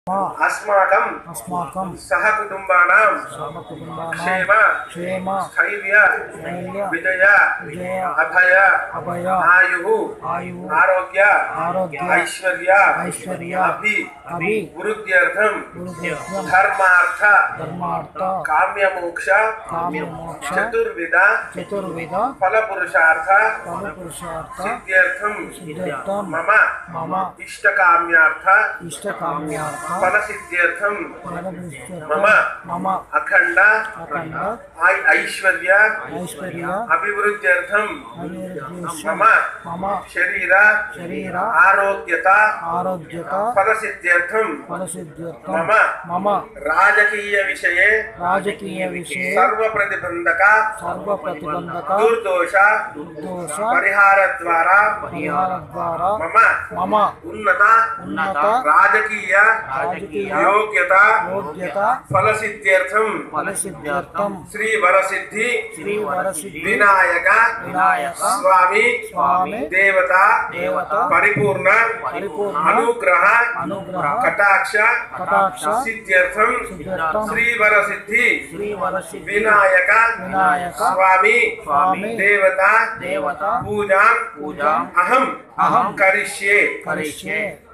మా अस्माकं అస్మాకం सहकुटुम्बानां సర్వకుటుంబానాం क्षेम క్షేమ स्थैर्य ధైర్య विजय విజయ अभय అభయ आयुः ఆయువు आरोग्य ఆరోగ్య ऐश्वर्य ఐశ్వర్య अभि అభి वृद्ध्यर्थं గురుదేవం धर्मार्थ ధర్మార్థ काम्यमोक्ष కామ్యమోక్ష चतुर्विध చతుర్విధ फलपुरुषार्थ ఫల పురుషార్థ सिद्ध्यर्थं సిద్ధార్థం मम మమ इष्टकाम्यार्थ ఇష్టకామ్యార్థ फलसिद्ध्यर्थं ఫలపురుషార్థ మమ మమ अखण्ड అఖండ ऐ- ऐश्वर्य ఐశ్వర్య अभिवृद्ध्यर्थं అభివృద్ధి मम మమ शरीर శరీర आरोग्यता ఆరోగ్యత फलसिद्ध्यर्थं ఫలసిద్ధ్యర్థం मम మమ राजकीयविषये రాజకీయ విషయ सर्वप्रतिबन्धक సర్వ ప్రతిబంధక दुर्दोष దోష परिहारद्वारा పరిహార ద్వారా मम మమ उन्नत ఉన్నత राजकीय రాజకీయ योग्यता యోగ్యత फलसिद्ध्यर्थं ఫలసిద్ధ్యర్థం श्रीवरसिद्धि శ్రీ వరసిద్ధి विनायक వినాయక स्वामी స్వామి देवता దేవత परिपूर्ण పరిపూర్ణ अनुग्रह అనుగ్రహ कटाक्ष కటాక్ష सिद्ध्यर्थं సిద్ధ్యర్థం श्रीवरसिद्धि శ్రీ వరసిద్ధి विनायक వినాయక स्वामी స్వామి देवता దేవత पूजां పూజాం अहम् अहं करिष्ये కరిష్యే